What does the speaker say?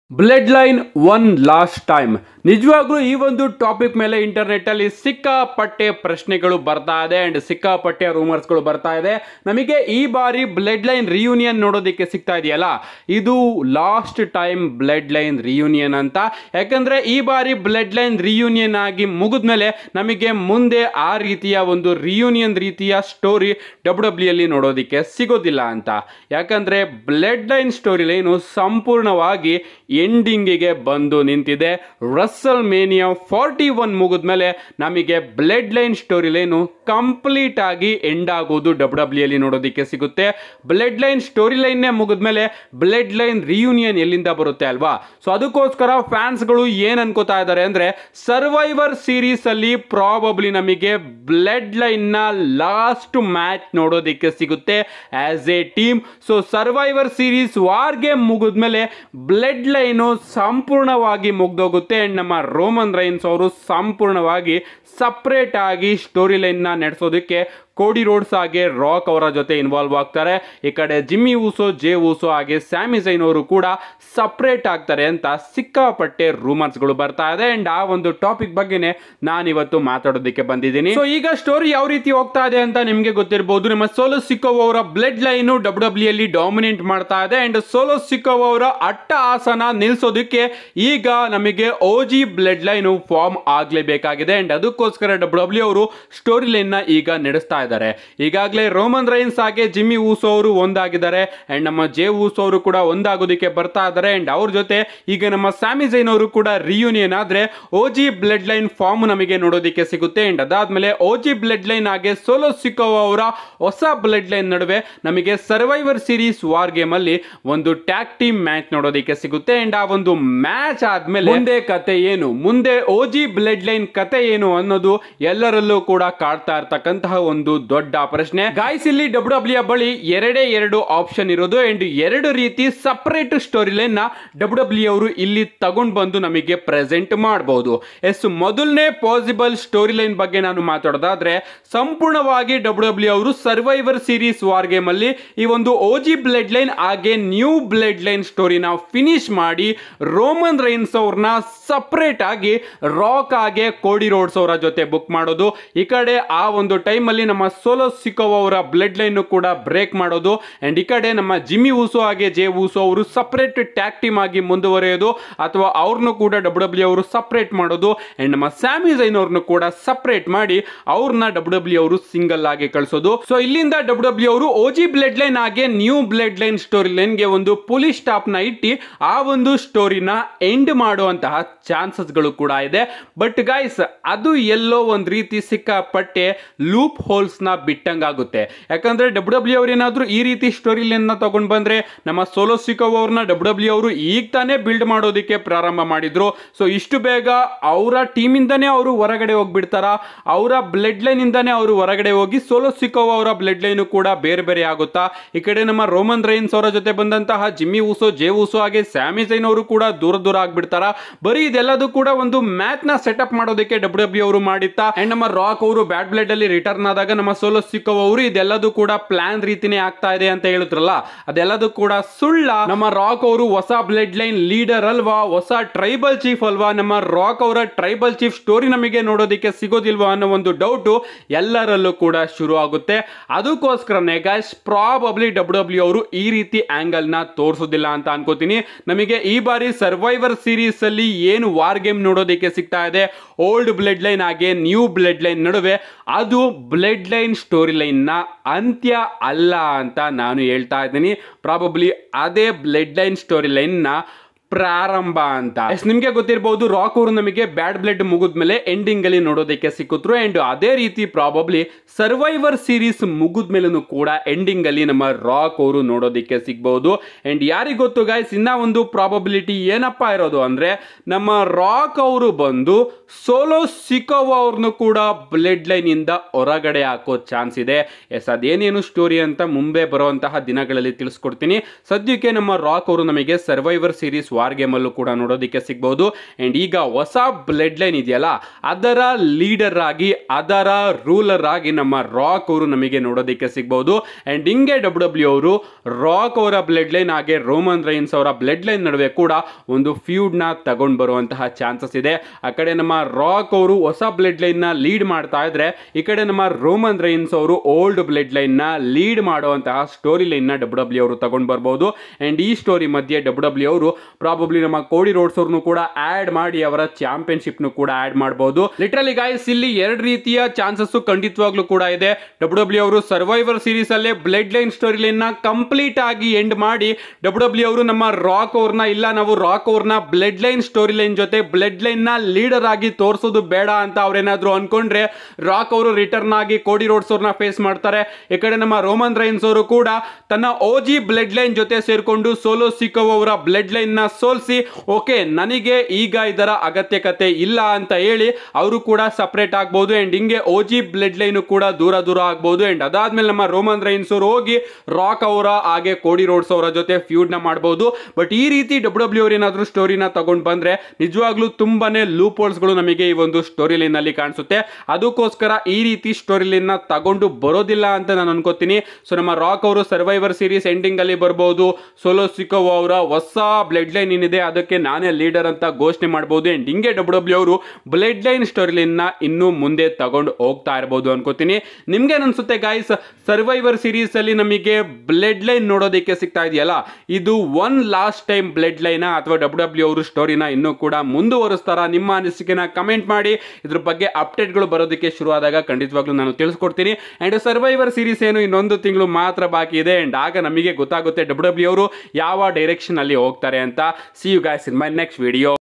blood line one last time ನಿಜವಾಗ್ಲೂ ಈ ಒಂದು ಟಾಪಿಕ್ ಮೇಲೆ ಇಂಟರ್ನೆಟ್ ಅಲ್ಲಿ ಸಿಕ್ಕಾಪಟ್ಟೆ ಪ್ರಶ್ನೆಗಳು ಬರ್ತಾ ಇದೆ ಅಂಡ್ ಸಿಕ್ಕಾಪಟ್ಟೆ ರೂಮರ್ಸ್ಗಳು ಬರ್ತಾ ಇದೆ ನಮಗೆ ಈ ಬಾರಿ ಬ್ಲಡ್ ಲೈನ್ ರಿಯೂನಿಯನ್ ನೋಡೋದಕ್ಕೆ ಸಿಗ್ತಾ ಇದೆಯಲ್ಲ ಇದು last time blood line reunion ಅಂತ ಯಾಕಂದ್ರೆ ಈ ಬಾರಿ ಬ್ಲಡ್ ಲೈನ್ ರಿಯೂನಿಯನ್ ಆಗಿ ಮುಗಿದ್ಮೇಲೆ ನಮಗೆ ಮುಂದೆ ಆ ರೀತಿಯ ಒಂದು ರಿಯೂನಿಯನ್ ರೀತಿಯ ಸ್ಟೋರಿ ಡಬ್ಲ್ಯೂ ಡಬ್ಲ್ಯೂ ಅಲ್ಲಿ ನೋಡೋದಕ್ಕೆ ಸಿಗೋದಿಲ್ಲ ಅಂತ ಯಾಕಂದ್ರೆ ಬ್ಲಡ್ ಲೈನ್ ಸ್ಟೋರಿ ಲೈನು ಸಂಪೂರ್ಣವಾಗಿ ಎಂಡಿಂಗಿಗೆ ಬಂದು ನಿಂತಿದೆ ರಸ್ಸಲ್ ಮೇನಿಯಾ ಫಾರ್ಟಿ ಒನ್ ಮುಗಿದ್ಮೇಲೆ ನಮಗೆ blood line story line complete ಆಗಿ ಎಂಡ್ ಆಗೋದು ಡಬ್ಲ್ಯೂ ಡಬ್ಲ್ಯೂ ಅಲ್ಲಿ ನೋಡೋದಕ್ಕೆ ಸಿಗುತ್ತೆ ಬ್ಲಡ್ ಲೈನ್ ಸ್ಟೋರಿ ಲೈನ್ನೇ ಮುಗಿದ್ಮೇಲೆ ಬ್ಲಡ್ ಲೈನ್ ರಿಯೂನಿಯನ್ ಎಲ್ಲಿಂದ ಬರುತ್ತೆ ಅಲ್ವಾ ಸೊ ಅದಕ್ಕೋಸ್ಕರ ಫ್ಯಾನ್ಸ್ಗಳು ಏನ್ ಅನ್ಕೋತಾ ಇದ್ದಾರೆ ಅಂದ್ರೆ ಸರ್ವೈವರ್ ಸೀರೀಸ್ ಅಲ್ಲಿ ಪ್ರಾಬಬ್ಲಿ ನಮಗೆ ಬ್ಲಡ್ ಲೈನ್ ನ ಲಾಸ್ಟ್ ಮ್ಯಾಚ್ ನೋಡೋದಕ್ಕೆ ಸಿಗುತ್ತೆ as a team so Survivor Series war game ಮುಗಿದ್ಮೇಲೆ ಬ್ಲಡ್ ಲೈನು ಸಂಪೂರ್ಣವಾಗಿ ಮುಗ್ದೋಗುತ್ತೆ ಅಂಡ್ ನಮ್ಮ ರೋಮನ್ ರೈನ್ಸ್ ಅವರು ಸಂಪೂರ್ಣವಾಗಿ ಸಪ್ರೇಟ್ ಆಗಿ ಸ್ಟೋರಿ ಲೈನ್ ನ ನಡೆಸೋದಕ್ಕೆ ಕೋಡಿ ರೋಡ್ಸ್ ಹಾಗೆ ರಾಕ್ ಅವರ ಜೊತೆ ಇನ್ವಾಲ್ವ್ ಆಗ್ತಾರೆ ಈ ಕಡೆ ಜಿಮ್ಮಿ ಊಸೋ ಜೆ ಊಸೋ ಹಾಗೆ ಸ್ಯಾಮಿ ಜೈನ್ ಅವರು ಕೂಡ ಸಪ್ರೇಟ್ ಆಗ್ತಾರೆ ಅಂತ ಸಿಕ್ಕಾಪಟ್ಟೆ ರೂಮರ್ಸ್ಗಳು ಬರ್ತಾ ಇದೆ ಅಂಡ್ ಆ ಒಂದು ಟಾಪಿಕ್ ಬಗ್ಗೆನೇ ನಾನು ಇವತ್ತು ಮಾತಾಡೋದಕ್ಕೆ ಬಂದಿದ್ದೀನಿ ಸೊ ಈಗ ಸ್ಟೋರಿ ಯಾವ ರೀತಿ ಹೋಗ್ತಾ ಇದೆ ಅಂತ ನಿಮಗೆ ಗೊತ್ತಿರಬಹುದು ನಮ್ಮ ಸೋಲೋ ಸಿಕ್ಕೋ ಅವರ ಬ್ಲಡ್ ಲೈನು ಡಬ್ಲ್ಯೂ ಡಬ್ಲ್ಯೂ ಅಲ್ಲಿ ಡಾಮಿನೇಟ್ ಮಾಡ್ತಾ ಇದೆ ಅಂಡ್ ಸೋಲೋ ಸಿಕ್ಕೋ ಅವರ ಅಟ್ಟ ಆಸನ ನಿಲ್ಸೋದಕ್ಕೆ ಈಗ ನಮಗೆ O G blood line form ಆಗಲೇಬೇಕಾಗಿದೆ ಅಂಡ್ ಅದಕ್ಕೋಸ್ಕರ ಡಬ್ಲ್ಯೂ ಡಬ್ಲ್ಯೂ ಅವರು ಸ್ಟೋರಿ ಲೈನ್ ನ ಈಗ ನಡೆಸ್ತಾ ಇದ್ದಾರೆ ಈಗಾಗಲೇ ರೋಮನ್ ರೈನ್ಸ್ ಹಾಗೆ ಜಿಮ್ಮಿ ಊಸೋ ಅವರು ಒಂದಾಗಿದ್ದಾರೆ ಅಂಡ್ ನಮ್ಮ ಜೆ ಊಸೋ ಅವರು ಕೂಡ ಒಂದಾಗೋದಕ್ಕೆ ಬರ್ತಾ ಇದ್ದಾರೆ ಅಂಡ್ ಅವ್ರ ಜೊತೆ ಈಗ ನಮ್ಮ ಸ್ಯಾಮಿ ಜೈನ್ ಅವರು ಕೂಡ ರಿಯೂನಿಯನ್ ಆದ್ರೆ O G blood line form ನಮಗೆ ನೋಡೋದಕ್ಕೆ ಸಿಗುತ್ತೆ ಅಂಡ್ ಅದಾದ್ಮೇಲೆ ಓ ಜಿ ಬ್ಲಡ್ ಲೈನ್ ಹಾಗೆ ಸೋಲೋ ಸಿಕ್ಕೋ ಅವರ ಹೊಸ ಬ್ಲಡ್ ಲೈನ್ ನಡುವೆ ನಮಗೆ ಸರ್ವೈವರ್ ಸೀರೀಸ್ ವಾರ್ ಗೇಮ್ ಅಲ್ಲಿ ಒಂದು ಟ್ಯಾಗ್ ಟೀಮ್ ಮ್ಯಾಚ್ ನೋಡೋದಕ್ಕೆ ಸಿಗುತ್ತೆ ಅಂಡ್ ಆ ಒಂದು ಮ್ಯಾಚ್ ಆದ್ಮೇಲೆ ಮುಂದೆ ಕತೆ ಏನು ಮುಂದೆ ಓ ಜಿ ಬ್ಲಡ್ ಲೈನ್ ಕತೆ ಏನು ಅನ್ನೋದು ಎಲ್ಲರಲ್ಲೂ ಕೂಡ ಕಾಡ್ತಾ ಇರ್ತಕ್ಕಂತಹ ಒಂದು ದೊಡ್ಡ ಪ್ರಶ್ನೆ ಗಾಯ್ಸ್ ಇಲ್ಲಿ ಡಬ್ಲ್ಯೂ ಡಬ್ಲ್ಯೂ ಬಳಿ ಎರಡೇ ಎರಡು ಆಪ್ಷನ್ ಇರೋದು ಅಂಡ್ ಎರಡು ರೀತಿ ಸಪರೇಟ್ ಸ್ಟೋರಿ ಲೈನ್ ನ ಡಬ್ಲ್ಯೂ ಡಬ್ಲ್ಯೂ ಅವರು ಇಲ್ಲಿ ತಗೊಂಡ್ ಬಂದು ನಮಗೆ ಪ್ರೆಸೆಂಟ್ ಮಾಡಬಹುದು ಎಸ್ ಮೊದಲನೇ ಪಾಸಿಬಲ್ ಸ್ಟೋರಿ ಲೈನ್ ಬಗ್ಗೆ ನಾನು ಮಾತಾಡೋದಾದ್ರೆ ಸಂಪೂರ್ಣವಾಗಿ ಡಬ್ಲ್ಯೂ ಡಬ್ಲ್ಯೂ ಅವರು ಸರ್ವೈವರ್ ಸೀರೀಸ್ ವಾರ್ ಗೇಮ್ ಅಲ್ಲಿ ಈ ಒಂದು ಓ ಜಿ ಬ್ಲಡ್ ಲೈನ್ ಹಾಗೆ ನ್ಯೂ ಬ್ಲಡ್ ಲೈನ್ ಸ್ಟೋರಿನ ಫಿನಿಶ್ ಮಾಡಿ ರೋಮನ್ ರೈನ್ಸ್ ಅವ್ರನ್ನ ಸಪರೇಟ್ ಆಗಿ ರಾಕ್ ಹಾಗೆ ಕೋಡಿ ರೋಡ್ಸ್ ಅವರ ಜೊತೆ ಬುಕ್ ಮಾಡೋದು ಈ ಕಡೆ ಆ ಒಂದು ಟೈಮ್ ಅಲ್ಲಿ ನಮ್ಮ ಸೋಲೋ ಸಿಕ್ಕೋ ಅವರ ಬ್ಲಡ್ ಲೈನ್ ಕೂಡ ಬ್ರೇಕ್ ಮಾಡೋದು ಅಂಡ್ ಈ ಕಡೆ ನಮ್ಮ ಜಿಮ್ಮಿ ಊಸೋ ಹಾಗೆ ಜೆ ಊಸೋ ಅವರು ಸಪರೇಟ್ ಟ್ಯಾಕ್ ಟೀಮ್ ಆಗಿ ಮುಂದುವರಿಯೋದು ಅಥವಾ ಅವ್ರನ್ನು ಕೂಡ ಡಬ್ಲ್ಯೂ ಡಬ್ಲ್ಯೂ ಅವರು ಸಪರೇಟ್ ಮಾಡೋದು ಅಂಡ್ ನಮ್ಮ ಸ್ಯಾಮಿ ಜೈನ್ ಅವ್ರನ್ನು ಕೂಡ ಸಪರೇಟ್ ಮಾಡಿ ಅವ್ರನ್ನ ಡಬ್ಲ್ಯೂ ಡಬ್ಲ್ಯೂ ಅವರು ಸಿಂಗಲ್ ಆಗಿ ಕಳಿಸೋದು ಸೊ ಇಲ್ಲಿಂದ ಡಬ್ಲ್ಯೂ ಡಬ್ಲ್ಯೂ ಅವರು ಓ ಜಿ ಬ್ಲಡ್ ಲೈನ್ ಹಾಗೆ ನ್ಯೂ ಬ್ಲಡ್ ಲೈನ್ ಸ್ಟೋರಿ ಲೈನ್ಗೆ ಒಂದು ಪೊಲೀಸ್ ಸ್ಟಾಪ್ ನ ಇಟ್ಟು ಆ ಒಂದು ಸ್ಟೋರಿನ ಎಂಡ್ ಮಾಡುವಂತಹ ಚಾನ್ಸಸ್ಗಳು ಕೂಡ ಇದೆ ಬಟ್ ಗೈಸ್ ಅದು ಎಲ್ಲೋ ಒಂದು ರೀತಿ ಸಿಕ್ಕಾಪಟ್ಟೆ ಲೂಪ್ ಹೋಲ್ಸ್ ನ ಬಿಟ್ಟಂಗಾಗುತ್ತೆ ಯಾಕಂದ್ರೆ ಡಬ್ಲ್ಯೂ ಡಬ್ಲ್ಯೂ ಅವ್ರು ಏನಾದ್ರು ಈ ರೀತಿ ಸ್ಟೋರಿ ಲೈನ್ ನ ತಗೊಂಡ್ ಬಂದ್ರೆ ನಮ್ಮ ಸೋಲೋ ಸಿಕೋ ಅವ್ರನ್ನ ಡಬ್ಲ್ಯೂ ಡಬ್ಲ್ಯೂ ಅವರು ಈಗ ತಾನೇ ಬಿಲ್ಡ್ ಮಾಡೋದಕ್ಕೆ ಪ್ರಾರಂಭ ಮಾಡಿದ್ರು ಸೊ ಇಷ್ಟು ಬೇಗ ಅವರ ಟೀಮಿಂದನೇ ಅವರು ಹೊರಗಡೆ ಹೋಗ್ಬಿಡ್ತಾರ ಅವರ ಬ್ಲಡ್ ಲೈನ್ ಇಂದಾನೇ ಅವರು ಹೊರಗಡೆ ಹೋಗಿ ಸೋಲೋ ಸಿಕೋ ಅವರ ಬ್ಲಡ್ ಲೈನ್ ಕೂಡ ಬೇರೆ ಬೇರೆ ಆಗುತ್ತಾ ಈ ಕಡೆ ನಮ್ಮ ರೋಮನ್ ರೈನ್ಸ್ ಅವರ ಜೊತೆ ಬಂದಂತಹ ಜಿಮ್ಮಿ ಊಸೋ ಜೆ ಊಸೋ ಹಾಗೆ ಸ್ಯಾಮಿ ಜೈನ್ ಅವರು ಕೂಡ ದೂರ ದೂರ ಆಗ್ಬಿಡ್ತಾರ ಬರೀ ಇದೆಲ್ಲದೂ ಕೂಡ ಒಂದು ಮ್ಯಾಚ್ ನ ಸೆಟಪ್ ಮಾಡೋದಕ್ಕೆ ಡಬ್ಲ್ಯೂ ಡಬ್ಲ್ಯೂ ಅವರು ಮಾಡಿತ್ತಾ ಅಂಡ್ ನಮ್ಮ ರಾಕ್ ಅವರು ಬ್ಯಾಡ್ ಬ್ಲಡ್ ಅಲ್ಲಿ ರಿಟರ್ನ್ ಆದಾಗ ನಮ್ಮ ಸೋಲೋ ಸಿಕ್ಕೋ ಅವರು ಇದೆಲ್ಲದೂ ಕೂಡ ಪ್ಲಾನ್ ರೀತಿನೇ ಆಗ್ತಾ ಇದೆ ಅಂತ ಹೇಳಿದ್ರಲ್ಲ ಅದೆಲ್ಲದೂ ಕೂಡ ಸುಳ್ಳ ನಮ್ಮ ರಾಕ್ ಅವರು ಹೊಸ ಬ್ಲಡ್ ಲೈನ್ ಲೀಡರ್ ಅಲ್ವಾ ಹೊಸ ಟ್ರೈಬಲ್ ಚೀಫ್ ಅಲ್ವಾ ನಮ್ಮ ರಾಕ್ ಅವರ ಟ್ರೈಬಲ್ ಚೀಫ್ ಸ್ಟೋರಿ ನಮಗೆ ನೋಡೋದಕ್ಕೆ ಸಿಗೋದಿಲ್ವಾ ಅನ್ನೋ ಒಂದು ಡೌಟು ಎಲ್ಲರಲ್ಲೂ ಕೂಡ ಶುರು ಆಗುತ್ತೆ ಅದಕ್ಕೋಸ್ಕರನೇ ಗಾಯ್ಸ್ ಪ್ರಾಬಬ್ಲಿ ಡಬ್ಲ್ಯೂ ಡಬ್ಲ್ಯೂ ಅವರು ಈ ರೀತಿ ಆಂಗಲ್ ನ ತೋರಿಸೋದಿಲ್ಲ ಅಂತ ಅನ್ಕೋತೀನಿ ನಮಗೆ ಈ ಬಾರಿ ಸರ್ವೈವರ್ ಸೀರೀಸ್ ಅಲ್ಲಿ ಏನು ವಾರ್ ಗೇಮ್ ನೋಡೋದಕ್ಕೆ ಸಿಗ್ತಾ ಇದೆ ಓಲ್ಡ್ ಬ್ಲಡ್ ಲೈನ್ ಹಾಗೆ ನ್ಯೂ ಬ್ಲಡ್ ಲೈನ್ ನಡುವೆ ಅದು ಬ್ಲಡ್ ಲೈನ್ ಸ್ಟೋರಿ ಲೈನ್ ನ ಅಂತ್ಯ ಅಲ್ಲ ಅಂತ ನಾನು ಹೇಳ್ತಾ ಇದ್ದೀನಿ ಪ್ರಾಬಬ್ಲಿ ಅದೇ ಬ್ಲಡ್ ಲೈನ್ ಸ್ಟೋರಿ ಲೈನ್ ನ ಪ್ರಾರಂಭ ಅಂತ ಎಸ್ ನಿಮ್ಗೆ ಗೊತ್ತಿರಬಹುದು ರಾಕ್ ಅವರು ನಮಗೆ ಬ್ಯಾಡ್ ಬ್ಲಡ್ ಮುಗಿದ್ಮೇಲೆ ಎಂಡಿಂಗ್ ಅಲ್ಲಿ ನೋಡೋದಕ್ಕೆ ಸಿಕ್ಕಿದ್ರು ಅಂಡ್ ಅದೇ ರೀತಿ ಪ್ರಾಬಬ್ಲಿ ಸರ್ವೈವರ್ ಸೀರೀಸ್ ಮುಗಿದ್ಮೇಲೂ ಕೂಡ ಎಂಡಿಂಗ್ ಅಲ್ಲಿ ನಮ್ಮ ರಾಕ್ ಅವರು ನೋಡೋದಕ್ಕೆ ಸಿಗ್ಬಹುದು ಅಂಡ್ ಯಾರಿಗ್ ಗೊತ್ತು ಗಾಯ್ಸ್ ಇನ್ನ ಒಂದು ಪ್ರಾಬಬಿಲಿಟಿ ಏನಪ್ಪಾ ಇರೋದು ಅಂದ್ರೆ ನಮ್ಮ ರಾಕ್ ಅವರು ಬಂದು ಸೋಲೋ ಸಿಕೋವ ಅವ್ರನ್ನು ಕೂಡ ಬ್ಲಡ್ ಲೈನ್ ಇಂದ ಹೊರಗಡೆ ಹಾಕೋ ಚಾನ್ಸ್ ಇದೆ ಎಸ್ ಅದೇನೇನು ಸ್ಟೋರಿ ಅಂತ ಮುಂದೆ ಬರುವಂತಹ ದಿನಗಳಲ್ಲಿ ತಿಳಿಸ್ಕೊಡ್ತೀನಿ ಸದ್ಯಕ್ಕೆ ನಮ್ಮ ರಾಕ್ ಅವರು ನಮಗೆ ಸರ್ವೈವರ್ ಸೀರೀಸ್ ವಾರ್ ಗೇಮಲ್ಲೂ ಕೂಡ ನೋಡೋದಕ್ಕೆ ಸಿಗ್ಬೋದು ಆ್ಯಂಡ್ ಈಗ ಹೊಸ ಬ್ಲಡ್ ಲೈನ್ ಇದೆಯಲ್ಲ ಅದರ ಲೀಡರ್ ಆಗಿ ಅದರ ರೂಲರ್ ಆಗಿ ನಮ್ಮ ರಾಕ್ ಅವರು ನಮಗೆ ನೋಡೋದಕ್ಕೆ ಸಿಗ್ಬೋದು ಆ್ಯಂಡ್ ಹಿಂಗೆ ಡಬ್ಲ್ಯೂ ಡಬ್ಲ್ಯೂ ಅವರು ರಾಕ್ ಅವರ ಬ್ಲಡ್ ಲೈನ್ ಹಾಗೆ ರೋಮನ್ ರೈನ್ಸ್ ಅವರ ಬ್ಲಡ್ ಲೈನ್ ನಡುವೆ ಕೂಡ ಒಂದು ಫ್ಯೂಡ್ನ ತಗೊಂಡು ಬರುವಂತಹ ಚಾನ್ಸಸ್ ಇದೆ ಆ ಕಡೆ ನಮ್ಮ ರಾಕ್ ಅವರು ಹೊಸ ಬ್ಲಡ್ ಲೈನ್ನ ಲೀಡ್ ಮಾಡ್ತಾ ಇದ್ರೆ ಈ ಕಡೆ ನಮ್ಮ ರೋಮನ್ ರೈನ್ಸ್ ಅವರು ಓಲ್ಡ್ ಬ್ಲಡ್ ಲೈನ್ನ ಲೀಡ್ ಮಾಡುವಂತಹ ಸ್ಟೋರಿ ಲೈನ್ನ ಡಬ್ಲ್ಯೂ ಡಬ್ಲ್ಯೂ ಅವರು ತಗೊಂಡು ಬರ್ಬೋದು ಆ್ಯಂಡ್ ಈ ಸ್ಟೋರಿ ಮಧ್ಯೆ ಡಬ್ಲ್ಯೂ ಡಬ್ಲ್ಯೂ ಅವರು ಪ್ರಾಬಬ್ಲಿ ನಮ್ಮ ಕೋಡಿ ರೋಡ್ಸ್ ಅವ್ರನ್ನು ಕೂಡ ಆ್ಯಡ್ ಮಾಡಿ ಅವರ ಚಾಂಪಿಯನ್ಶಿಪ್ನು ಕೂಡ ಆ್ಯಡ್ ಮಾಡ್ಬೋದು ಲಿಟ್ರಲಿ ಗಾಯ್ಸ್ ಇಲ್ಲಿ ಎರಡು ರೀತಿಯ ಚಾನ್ಸಸ್ ಖಂಡಿತವಾಗ್ಲೂ ಕೂಡ ಇದೆ ಡಬ್ಲ್ಯೂ ಡಬ್ಲ್ಯೂ ಅವರು ಸರ್ವೈವರ್ ಸೀರೀಸ್ ಅಲ್ಲೇ blood line storyline complete ಆಗಿ ಎಂಡ್ ಮಾಡಿ ಡಬ್ಲ್ಯೂ ಡಬ್ಲ್ಯೂ ಅವರು ನಮ್ಮ ರಾಕ್ ಅವ್ರನ್ನ ಇಲ್ಲ ನಾವು ರಾಕ್ ಅವ್ರನ್ನ ಬ್ಲಡ್ ಲೈನ್ ಸ್ಟೋರಿ ಲೈನ್ ಜೊತೆ ಬ್ಲಡ್ ಲೈನ್ ನ ಲೀಡರ್ ಆಗಿ ತೋರಿಸೋದು ಬೇಡ ಅಂತ ಅವ್ರೇನಾದ್ರು ಅನ್ಕೊಂಡ್ರೆ ರಾಕ್ ಅವರು ರಿಟರ್ನ್ ಆಗಿ ಕೋಡಿ ರೋಡ್ಸ್ ಅವ್ರನ್ನ ಫೇಸ್ ಮಾಡ್ತಾರೆ ಈ ಕಡೆ ನಮ್ಮ ರೋಮನ್ ರೈನ್ಸ್ ಅವರು ಕೂಡ ತನ್ನ ಓಜಿ ಬ್ಲಡ್ ಲೈನ್ ಜೊತೆ ಸೇರ್ಕೊಂಡು ಸೋಲೋ ಸಿಕ್ಕೋ ಅವರ ಬ್ಲಡ್ ಲೈನ್ ನ ಸೋಲಿಸಿ ಓಕೆ ನನಗೆ ಈಗ ಇದರ ಅಗತ್ಯಕತೆ ಇಲ್ಲ ಅಂತ ಹೇಳಿ ಅವರು ಕೂಡ ಸಪ್ರೇಟ್ ಆಗ್ಬೋದು ಅಂಡ್ ಹಿಂಗೆ ಓಜಿ ಬ್ಲಡ್ ಲೈನ್ ಕೂಡ ದೂರ ದೂರ ಆಗ್ಬೋದು ಅಂಡ್ ಅದಾದ್ಮೇಲೆ ನಮ್ಮ ರೋಮನ್ ರೈನ್ಸ್ ಅವರು ಹೋಗಿ ರಾಕ್ ಅವರ ಹಾಗೆ ಕೋಡಿ ರೋಡ್ಸ್ ಅವರ ಜೊತೆ ಫ್ಯೂಡ್ ನ ಮಾಡಬಹುದು ಬಟ್ ಈ ರೀತಿ ಡಬ್ಲ್ಯೂ ಡಬ್ಲ್ಯೂ ಅವ್ರು ಏನಾದ್ರು ಸ್ಟೋರಿನ ತಗೊಂಡ್ ಬಂದ್ರೆ ನಿಜವಾಗ್ಲೂ ತುಂಬಾನೇ ಲೂಪ್ ಗಳು ನಮಗೆ ಈ ಒಂದು ಸ್ಟೋರಿ ಲೈನ್ ಅಲ್ಲಿ ಕಾಣಿಸುತ್ತೆ ಅದಕ್ಕೋಸ್ಕರ ಈ ರೀತಿ ಸ್ಟೋರಿ ಲೈನ್ ನ ತಗೊಂಡು ಬರೋದಿಲ್ಲ ಅಂತ ನಾನು ಅನ್ಕೋತೀನಿ ಸೊ ನಮ್ಮ ರಾಕ್ ಅವರು ಸರ್ವೈವರ್ ಸೀರೀಸ್ ಎಂಡಿಂಗ್ ಅಲ್ಲಿ ಬರ್ಬೋದು ಸೋಲೋ ಸಿಕೋ ಅವರ ಹೊಸ ಬ್ಲಡ್ ಲೈನ್ ಏನಿದೆ ಅದಕ್ಕೆ ನಾನೇ ಲೀಡರ್ ಅಂತ ಘೋಷಣೆ ಮಾಡಬಹುದು ಅಂಡ್ ಹಿಂಗೆ ಡಬ್ಲ್ಯೂ ಡಬ್ಲ್ಯೂ ಅವರು ಬ್ಲಡ್ ಲೈನ್ ಸ್ಟೋರಿ ಲೈನ್ ನ ಇನ್ನೂ ಮುಂದೆ ತಗೊಂಡು ಹೋಗ್ತಾ ಇರಬಹುದು ಅನ್ಕೋತೀನಿ ನಿಮ್ಗೆ ಅನ್ಸುತ್ತೆ ಗಾಯ್ಸ್ ಸರ್ವೈವರ್ ಸೀರೀಸ್ ಅಲ್ಲಿ ನಮಗೆ ಬ್ಲಡ್ ಲೈನ್ ನೋಡೋದಕ್ಕೆ ಸಿಗ್ತಾ ಇದೆಯಲ್ಲ ಇದು one last time blood bloodline ಅಥವಾ ಡಬ್ಲ್ಯೂ ಡಬ್ಲ್ಯೂ ಅವರು ಸ್ಟೋರಿನ ಇನ್ನೂ ಕೂಡ ಮುಂದುವರಿಸ್ತಾರ ನಿಮ್ಮ ಅನಿಸಿಕೆನ ಕಮೆಂಟ್ ಮಾಡಿ ಇದ್ರ ಬಗ್ಗೆ ಅಪ್ಡೇಟ್ಗಳು ಬರೋದಕ್ಕೆ ಶುರು ಆದಾಗ ಖಂಡಿತವಾಗ್ಲೂ ನಾನು ತಿಳಿಸ್ಕೊಡ್ತೀನಿ ಅಂಡ್ ಸರ್ವೈವರ್ ಸೀರೀಸ್ ಏನು ಇನ್ನೊಂದು ತಿಂಗಳು ಮಾತ್ರ ಬಾಕಿ ಇದೆ ಅಂಡ್ ಆಗ ನಮಗೆ ಗೊತ್ತಾಗುತ್ತೆ ಡಬ್ಲ್ಯೂ ಡಬ್ಲ್ಯೂ ಅವರು ಯಾವ ಡೈರೆಕ್ಷನ್ ಅಲ್ಲಿ ಹೋಗ್ತಾರೆ ಅಂತ see you guys in my next video